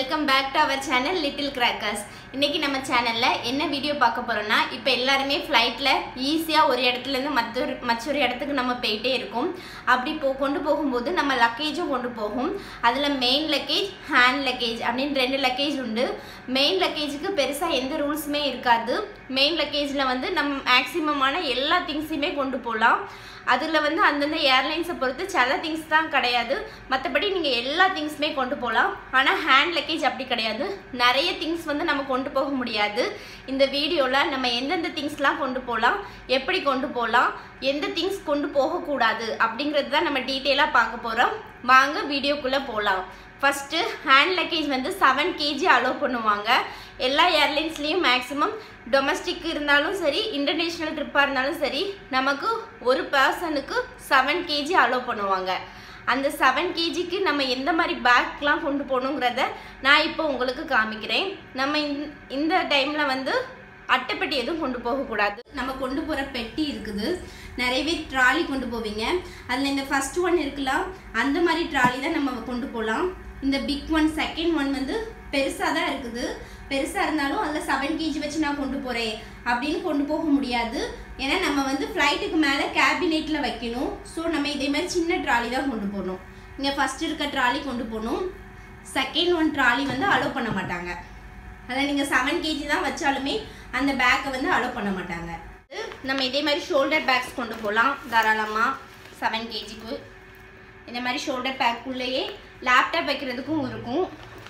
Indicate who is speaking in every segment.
Speaker 1: welcome back to our channel little crackers இன்னைக்கு நம்ம சேனலில் என்ன வீடியோ பார்க்க போகிறோம்னா இப்போ எல்லாருமே ஃப்ளைட்டில் ஈஸியாக ஒரு இடத்துலேருந்து மற்றொரு மற்றொரு இடத்துக்கு நம்ம போயிட்டே இருக்கோம் அப்படி போ கொண்டு போகும்போது நம்ம லக்கேஜும் கொண்டு போகும் அதில் மெயின் லக்கேஜ் ஹேண்ட் லக்கேஜ் அப்படின்னு ரெண்டு லக்கேஜ் உண்டு மெயின் லக்கேஜுக்கு பெருசாக எந்த ரூல்ஸுமே இருக்காது மெயின் லக்கேஜில் வந்து நம்ம மேக்ஸிமமான எல்லா திங்ஸையுமே கொண்டு போகலாம் அதில் வந்து அந்தந்த ஏர்லைன்ஸை பொறுத்து சில திங்ஸ் தான் கிடையாது மற்றபடி நீங்கள் எல்லா திங்ஸுமே கொண்டு போகலாம் ஆனால் ஹேண்ட் லக்கேஜ் அப்படி கிடையாது நிறைய திங்ஸ் வந்து நம்ம கொண்டு போக முடியாது இந்த வீடியோவில் நம்ம எந்தெந்த திங்ஸ்லாம் கொண்டு போகலாம் எப்படி கொண்டு போகலாம் எந்த திங்ஸ் கொண்டு போகக்கூடாது அப்படிங்கிறது தான் நம்ம டீட்டெயிலாக பார்க்க போகிறோம் வாங்க வீடியோக்குள்ளே போகலாம் ஃபஸ்ட்டு ஹேண்ட் லக்கேஜ் வந்து செவன் கேஜி அலோவ் பண்ணுவாங்க எல்லா ஏர்லைன்ஸ்லேயும் மேக்ஸிமம் டொமஸ்டிக் இருந்தாலும் சரி இன்டர்நேஷ்னல் ட்ரிப்பாக இருந்தாலும் சரி நமக்கு ஒரு பர்சனுக்கு செவன் கேஜி அலோவ் பண்ணுவாங்க அந்த செவன் கேஜிக்கு நம்ம எந்த மாதிரி பேக்லாம் கொண்டு போகணுங்கிறத நான் இப்போ உங்களுக்கு காமிக்கிறேன் நம்ம இந்த- இந்த டைமில் வந்து அட்டைப்பெட்டி எதுவும் கொண்டு போகக்கூடாது நம்ம கொண்டு போகிற பெட்டி இருக்குது நிறைய பேர் ட்ராலி கொண்டு போவீங்க அதில் இந்த ஃபர்ஸ்ட் ஒன் இருக்கலாம் அந்த மாதிரி ட்ராலி தான் நம்ம கொண்டு போகலாம் இந்த பிக் ஒன் செகண்ட் ஒன் வந்து பெருசாக தான் இருக்குது பெருசாக இருந்தாலும் அதில் செவன் கேஜி வச்சு நான் கொண்டு போகிறேன் அப்படின்னு கொண்டு போக முடியாது ஏன்னா நம்ம வந்து ஃப்ளைட்டுக்கு மேலே கேபினெட்டில் வைக்கணும் ஸோ நம்ம இதே மாதிரி சின்ன ட்ராலி தான் கொண்டு போகணும் இங்கே ஃபஸ்ட் இருக்க ட்ராலி கொண்டு போகணும் செகண்ட் ஒன் ட்ராலி வந்து அலோவ் பண்ண மாட்டாங்க அதில் நீங்கள் செவன் கேஜி தான் வச்சாலுமே அந்த பேக்கை வந்து அலோவ் பண்ண மாட்டாங்க நம்ம இதே மாதிரி ஷோல்டர் பேக்ஸ் கொண்டு போகலாம் தாராளமாக செவன் கேஜிக்கு இந்த மாதிரி ஷோல்டர் பேக்குள்ளேயே லேப்டாப் வைக்கிறதுக்கும் இருக்கும்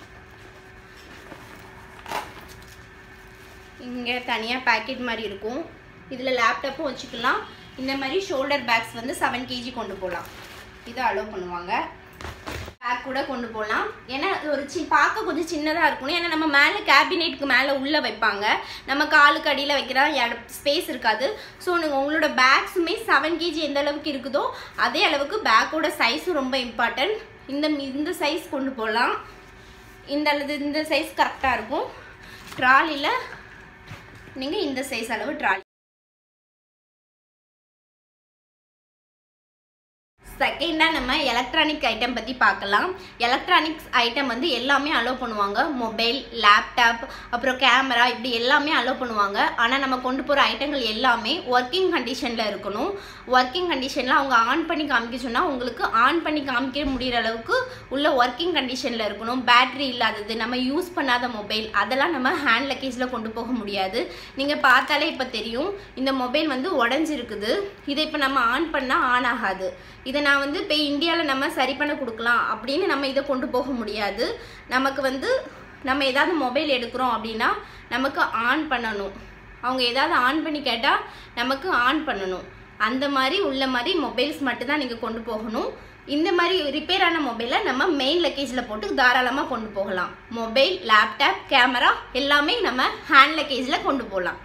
Speaker 1: இங்கே தனியாக பேக்கெட் மாதிரி இருக்கும் இதில் லேப்டாப்பும் வச்சுக்கலாம் இந்த மாதிரி ஷோல்டர் பேக்ஸ் வந்து செவன் கேஜி கொண்டு போகலாம் இதை அலோவ் பண்ணுவாங்க பேக் கூட கொண்டு போகலாம் ஏன்னா அது ஒரு சி பார்க்க கொஞ்சம் சின்னதாக இருக்கணும் ஏன்னா நம்ம மேலே கேபினெட்டுக்கு மேலே உள்ளே வைப்பாங்க நம்ம காலுக்கு அடியில் வைக்கிற ஸ்பேஸ் இருக்காது ஸோ நீங்கள் உங்களோட பேக்ஸுமே செவன் கேஜி எந்த அளவுக்கு இருக்குதோ அதே அளவுக்கு பேக்கோட சைஸும் ரொம்ப இம்பார்ட்டன்ட் இந்த மி- இந்த சைஸ் கொண்டு போகலாம் இந்த அல்லது இந்த சைஸ் கரெக்டாக இருக்கும் ட்ராலியில் நீங்கள் இந்த சைஸ் அளவு ட்ராலி செகண்டாக நம்ம எலக்ட்ரானிக் ஐட்டம் பற்றி பார்க்கலாம் எலக்ட்ரானிக்ஸ் ஐட்டம் வந்து எல்லாமே அலோவ் பண்ணுவாங்க மொபைல் லேப்டாப் அப்புறம் கேமரா இப்படி எல்லாமே அலோவ் பண்ணுவாங்க ஆனால் நம்ம கொண்டு போகிற ஐட்டங்கள் எல்லாமே ஒர்க்கிங் கண்டிஷனில் இருக்கணும் ஒர்க்கிங் கண்டிஷனில் அவங்க ஆன் பண்ணி காமிக்க சொன்னால் உங்களுக்கு ஆன் பண்ணி காமிக்க முடிகிற அளவுக்கு உள்ள ஒர்க்கிங் கண்டிஷனில் இருக்கணும் பேட்டரி இல்லாதது நம்ம யூஸ் பண்ணாத மொபைல் அதெல்லாம் நம்ம ஹேண்ட் லக்கேஜில் கொண்டு போக முடியாது நீங்கள் பார்த்தாலே இப்போ தெரியும் இந்த மொபைல் வந்து உடஞ்சிருக்குது இதை இப்போ நம்ம ஆன் பண்ணால் ஆன் ஆகாது இதை நான் வந்து இப்போ இந்தியாவில் நம்ம சரி பண்ண கொடுக்கலாம் அப்படின்னு நம்ம இதை கொண்டு போக முடியாது நமக்கு வந்து நம்ம ஏதாவது மொபைல் எடுக்கிறோம் அப்படின்னா நமக்கு ஆன் பண்ணணும் அவங்க ஏதாவது ஆன் பண்ணி கேட்டால் நமக்கு ஆன் பண்ணணும் அந்த மாதிரி உள்ள மாதிரி மொபைல்ஸ் மட்டும்தான் நீங்கள் கொண்டு போகணும் இந்த மாதிரி ரிப்பேர் ஆன மொபைலை நம்ம மெயின் லக்கேஜில் போட்டு தாராளமாக கொண்டு போகலாம் மொபைல் லேப்டாப் கேமரா எல்லாமே நம்ம ஹேண்ட் லக்கேஜில் கொண்டு போகலாம்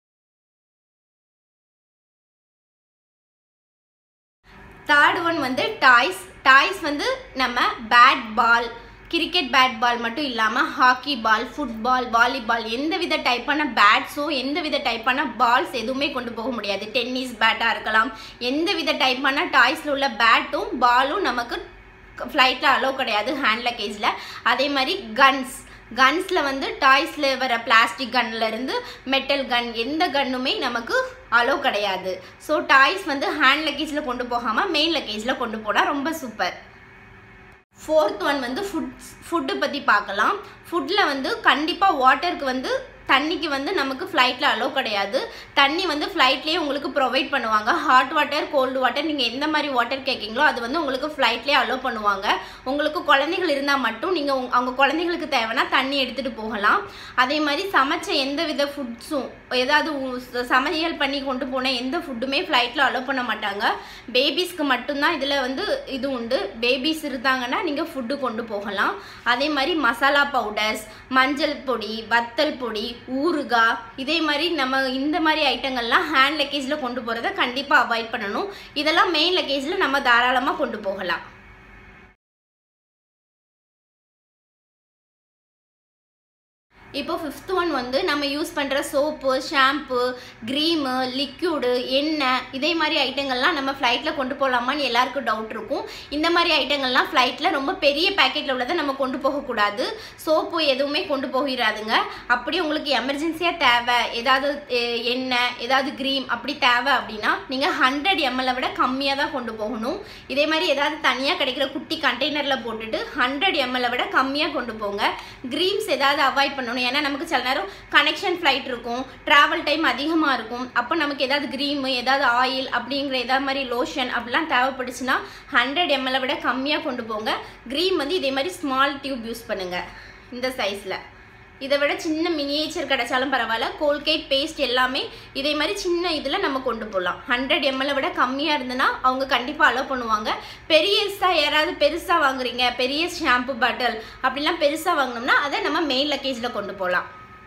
Speaker 1: தேர்ட் ஒன் வந்து டாய்ஸ் டாய்ஸ் வந்து நம்ம bat ball cricket bat ball மட்டும் இல்லாமல் ஹாக்கி பால் ஃபுட்பால் வாலிபால் எந்த வித டைப்பான பேட்ஸோ எந்த வித டைப்பான பால்ஸ் எதுவுமே கொண்டு போக முடியாது டென்னிஸ் பேட்டாக இருக்கலாம் எந்த வித டைப்பான டாய்ஸில் உள்ள பேட்டும் பாலும் நமக்கு ஃப்ளைட்டில் அலோவ் கிடையாது ஹேண்ட் லக்கேஜில் அதே மாதிரி கன்ஸ் கன்ஸில் வந்து டாய்ஸில் வர பிளாஸ்டிக் கன்ல இருந்து மெட்டல் கன் எந்த கன்னுமே நமக்கு அலோவ் கிடையாது ஸோ டாய்ஸ் வந்து ஹேண்ட் லக்கேஜில் கொண்டு போகாமல் மெயின் லக்கேஜில் கொண்டு போனால் ரொம்ப சூப்பர் ஃபோர்த் ஒன் வந்து ஃபுட் ஃபுட்டு பற்றி பார்க்கலாம் ஃபுட்டில் வந்து கண்டிப்பாக வாட்டருக்கு வந்து தண்ணிக்கு வந்து நமக்கு ஃப்ளைட்டில் அலோவ் கிடையாது தண்ணி வந்து ஃப்ளைட்லேயே உங்களுக்கு ப்ரொவைட் பண்ணுவாங்க ஹாட் வாட்டர் கோல்டு வாட்டர் நீங்கள் எந்த மாதிரி வாட்டர் கேட்குறீங்களோ அது வந்து உங்களுக்கு ஃப்ளைட்லேயே அலோவ் பண்ணுவாங்க உங்களுக்கு குழந்தைகள் இருந்தால் மட்டும் நீங்கள் அவங்க குழந்தைகளுக்கு தேவைன்னா தண்ணி எடுத்துகிட்டு போகலாம் அதே மாதிரி சமைச்ச எந்த வித ஃபுட்ஸும் ஏதாவது உ- சமையல் பண்ணி கொண்டு போன எந்த ஃபுட்டுமே ஃப்ளைட்டில் அலோவ் பண்ண மாட்டாங்க பேபிஸ்க்கு மட்டும்தான் இதில் வந்து இது உண்டு பேபிஸ் இருந்தாங்கன்னா நீங்கள் ஃபுட்டு கொண்டு போகலாம் அதே மாதிரி மசாலா பவுடர்ஸ் மஞ்சள் பொடி வத்தல் பொடி ஊறுகாய் இதே மாதிரி நம்ம இந்த மாதிரி ஐட்டங்கள்லாம் ஹேண்ட் லக்கேஜில் கொண்டு போகிறத கண்டிப்பாக அவாய்ட் பண்ணணும் இதெல்லாம் மெயின் லக்கேஜில் நம்ம தாராளமாக கொண்டு போகலாம் இப்போ ஃபிஃப்த் ஒன் வந்து நம்ம யூஸ் பண்ணுற சோப்பு ஷாம்பு க்ரீமு லிக்யூடு எண்ணெய் இதே மாதிரி ஐட்டங்கள்லாம் நம்ம ஃப்ளைட்டில் கொண்டு போகலாமான்னு எல்லாருக்கும் டவுட் இருக்கும் இந்த மாதிரி ஐட்டங்கள்லாம் ஃப்ளைட்டில் ரொம்ப பெரிய பேக்கெட்டில் உள்ளதை நம்ம கொண்டு போகக்கூடாது சோப்பு எதுவுமே கொண்டு போகிறாதுங்க அப்படி உங்களுக்கு எமர்ஜென்சியாக தேவை ஏதாவது எ- எண்ணெய் ஏதாவது க்ரீம் அப்படி தேவை அப்படின்னா நீங்கள் ஹண்ட்ரட் எம்எல்லை விட கம்மியாக தான் கொண்டு போகணும் இதே மாதிரி ஏதாவது தனியாக கிடைக்கிற குட்டி கண்டெய்னரில் போட்டுட்டு ஹண்ட்ரட் எம்எல்லை விட கம்மியாக கொண்டு போங்க க்ரீம்ஸ் ஏதாவது அவாய்ட் பண்ணணும் ஏன்னா நமக்கு சில நேரம் கனெக்ஷன் ஃப்ளைட் இருக்கும் ட்ராவல் டைம் அதிகமாக இருக்கும் அப்போ நமக்கு ஏதாவது க்ரீமு ஏதாவது ஆயில் அப்படிங்கிற ஏதாவது மாதிரி லோஷன் அப்படிலாம் தேவைப்படுச்சுன்னா ஹண்ட்ரட் எம்எல்லை விட கம்மியாக கொண்டு போங்க க்ரீம் வந்து இதே மாதிரி ஸ்மால் டியூப் யூஸ் பண்ணுங்க இந்த சைஸில் இதை விட சின்ன மினியேச்சர் கிடைச்சாலும் பரவாயில்ல கோல்கேட் பேஸ்ட் எல்லாமே இதே மாதிரி சின்ன இதில் நம்ம கொண்டு போகலாம் ஹண்ட்ரட் எம்எல்லை விட கம்மியாக இருந்ததுன்னா அவங்க கண்டிப்பாக அலோவ் பண்ணுவாங்க பெரியஸாக யாராவது பெருசாக வாங்குறீங்க பெரிய ஷாம்பு பாட்டில் அப்படிலாம் பெருசாக வாங்கினோம்னா அதை நம்ம மெயின் லக்கேஜில் கொண்டு போகலாம்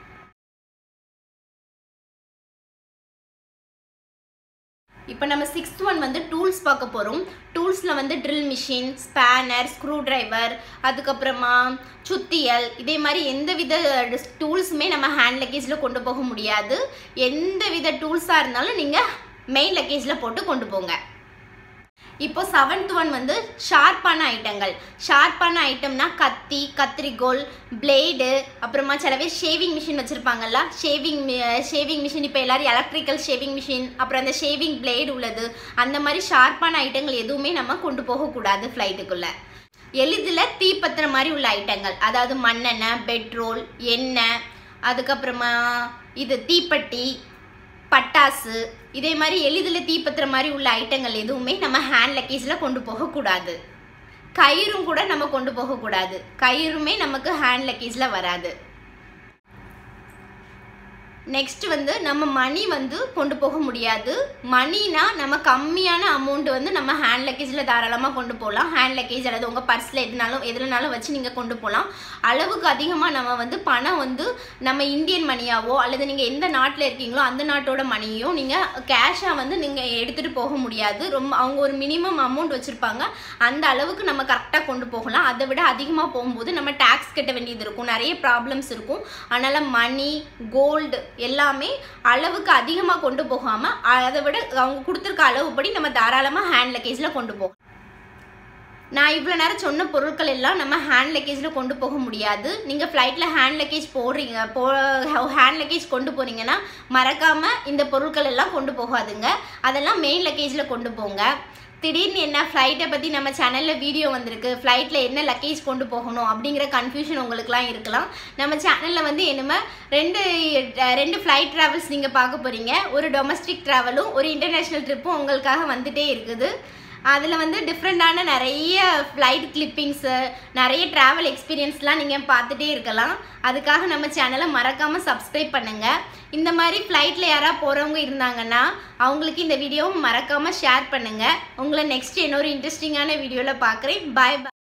Speaker 1: இப்போ நம்ம சிக்ஸ்த் ஒன் வந்து டூல்ஸ் பார்க்க போகிறோம் டூல்ஸில் வந்து drill machine spanner screwdriver அதுக்கப்புறமா சுத்தியல் இதே மாதிரி எந்த வித டூல்ஸுமே நம்ம ஹேண்ட் லக்கேஜில் கொண்டு போக முடியாது எந்த வித டூல்ஸாக இருந்தாலும் நீங்கள் மெயின் லக்கேஜில் போட்டு கொண்டு போங்க இப்போ செவன்த் ஒன் வந்து ஷார்ப்பான ஐட்டங்கள் ஷார்ப்பான ஐட்டம்னா கத்தி கத்திரிக்கோல் பிளேடு அப்புறமா சில பேர் ஷேவிங் மிஷின் வச்சுருப்பாங்கல்ல ஷேவிங் ஷேவிங் மிஷின் இப்போ எல்லாரும் எலக்ட்ரிக்கல் ஷேவிங் மிஷின் அப்புறம் அந்த ஷேவிங் பிளேடு உள்ளது அந்த மாதிரி ஷார்ப்பான ஐட்டங்கள் எதுவுமே நம்ம கொண்டு போகக்கூடாது ஃப்ளைட்டுக்குள்ளே எளிதில் தீப்பத்துற மாதிரி உள்ள ஐட்டங்கள் அதாவது மண்ணெண்ணெய் பெட்ரோல் எண்ணெய் அதுக்கப்புறமா இது தீப்பெட்டி பட்டாசு இதே மாதிரி எளிதில் தீப்பத்துற மாதிரி உள்ள ஐட்டங்கள் எதுவுமே நம்ம ஹேண்ட் லக்கேஜில் கொண்டு போகக்கூடாது கயிறும் கூட நம்ம கொண்டு போகக்கூடாது கயிறுமே நமக்கு ஹேண்ட் லக்கேஜில் வராது நெக்ஸ்ட் வந்து நம்ம மணி வந்து கொண்டு போக முடியாது மணினா நம்ம கம்மியான அமௌண்ட் வந்து நம்ம ஹேண்ட் லக்கேஜில் தாராளமாக கொண்டு போகலாம் ஹேண்ட் லக்கேஜ் அல்லது உங்கள் பர்ஸில் எதுனாலும் எதுலனாலும் வச்சு நீங்கள் கொண்டு போகலாம் அளவுக்கு அதிகமாக நம்ம வந்து பணம் வந்து நம்ம இந்தியன் மணியாவோ அல்லது நீங்கள் எந்த நாட்டில் இருக்கீங்களோ அந்த நாட்டோட மணியோ நீங்கள் கேஷாக வந்து நீங்கள் எடுத்துகிட்டு போக முடியாது ரொம்ப அவங்க ஒரு மினிமம் அமௌண்ட் வச்சுருப்பாங்க அந்த அளவுக்கு நம்ம கரெக்டாக கொண்டு போகலாம் அதை விட அதிகமாக போகும்போது நம்ம டேக்ஸ் கட்ட வேண்டியது இருக்கும் நிறைய ப்ராப்ளம்ஸ் இருக்கும் அதனால் மணி கோல்டு எல்லாமே அளவுக்கு அதிகமாக கொண்டு போகாமல் அதை விட அவங்க கொடுத்துருக்க அளவுப்படி நம்ம தாராளமாக ஹேண்ட் லக்கேஜில் கொண்டு போகலாம் நான் இவ்வளோ நேரம் சொன்ன பொருட்கள் எல்லாம் நம்ம ஹேண்ட் லக்கேஜில் கொண்டு போக முடியாது நீங்கள் ஃப்ளைட்டில் ஹேண்ட் லக்கேஜ் போடுறீங்க போ ஹேண்ட் லக்கேஜ் கொண்டு போகிறீங்கன்னா மறக்காமல் இந்த பொருட்கள் எல்லாம் கொண்டு போகாதுங்க அதெல்லாம் மெயின் லக்கேஜில் கொண்டு போங்க திடீர்னு என்ன ஃப்ளைட்டை பற்றி நம்ம சேனலில் வீடியோ வந்திருக்கு ஃப்ளைட்டில் என்ன லக்கேஜ் கொண்டு போகணும் அப்படிங்கிற கன்ஃபியூஷன் உங்களுக்குலாம் இருக்கலாம் நம்ம சேனலில் வந்து என்னமே ரெண்டு அஹ், ரெண்டு ஃப்ளைட் ட்ராவல்ஸ் நீங்கள் பார்க்க போகிறீங்க ஒரு டொமஸ்டிக் ட்ராவலும் ஒரு இன்டர்நேஷ்னல் ட்ரிப்பும் உங்களுக்காக வந்துட்டே இருக்குது அதில் வந்து டிஃப்ரெண்ட்டான நிறைய ஃப்ளைட் கிளிப்பிங்ஸு நிறைய ட்ராவல் எக்ஸ்பீரியன்ஸ்லாம் நீங்கள் பார்த்துட்டே இருக்கலாம் அதுக்காக நம்ம சேனலை மறக்காமல் சப்ஸ்கிரைப் பண்ணுங்கள் இந்த மாதிரி ஃப்ளைட்டில் யாராவது போகிறவங்க இருந்தாங்கன்னா அவங்களுக்கு இந்த வீடியோவும் மறக்காமல் ஷேர் பண்ணுங்கள் உங்களை நெக்ஸ்ட் இன்னொரு இன்ட்ரெஸ்டிங்கான வீடியோவில் பார்க்குறேன் பாய் பாய்